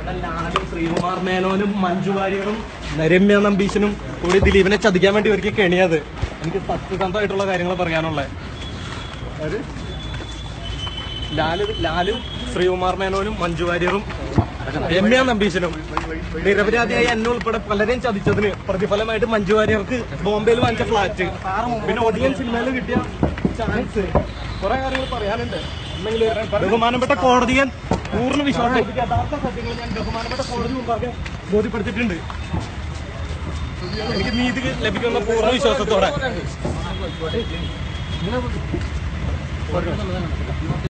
ഇവിടെ ലാലും ശ്രീകുമാർ മേനോനും മഞ്ജു വാര്യറും രമ്യ നമ്പീശനും കൂടി ദിലീപിനെ ചതിക്കാൻ വേണ്ടി ഒരുക്കി കെണിയത് എനിക്ക് സത്യസന്ധമായിട്ടുള്ള കാര്യങ്ങൾ പറയാനുള്ളത് അതായത് ലാല് ലാലും ശ്രീകുമാർ മേനോനും മഞ്ജു വാര്യറും രമ്യ നമ്പീശനും നിരപരാധിയായി എന്നെ ഉൾപ്പെടെ പലരെയും ചതിച്ചതിന് പ്രതിഫലമായിട്ട് മഞ്ജു വാര്യർക്ക് ബോംബെയിൽ വാങ്ങിച്ച ഫ്ലാറ്റ് പിന്നെ ഓഡിയൻ സിനിമയിൽ കിട്ടിയ ചാൻസ് കുറെ കാര്യങ്ങൾ പറയാനുണ്ട് അല്ലെങ്കിൽ ബഹുമാനപ്പെട്ട കോടതിയെ പൂർണ്ണ വിശ്വാസം യഥാർത്ഥ സത്യങ്ങൾ ഞാൻ ബഹുമാനപ്പെട്ട കോടതി മുമ്പാകെ ബോധ്യപ്പെടുത്തിയിട്ടുണ്ട് എനിക്ക് നീതി ലഭിക്കുന്ന പൂർണ്ണ വിശ്വാസത്തോടെ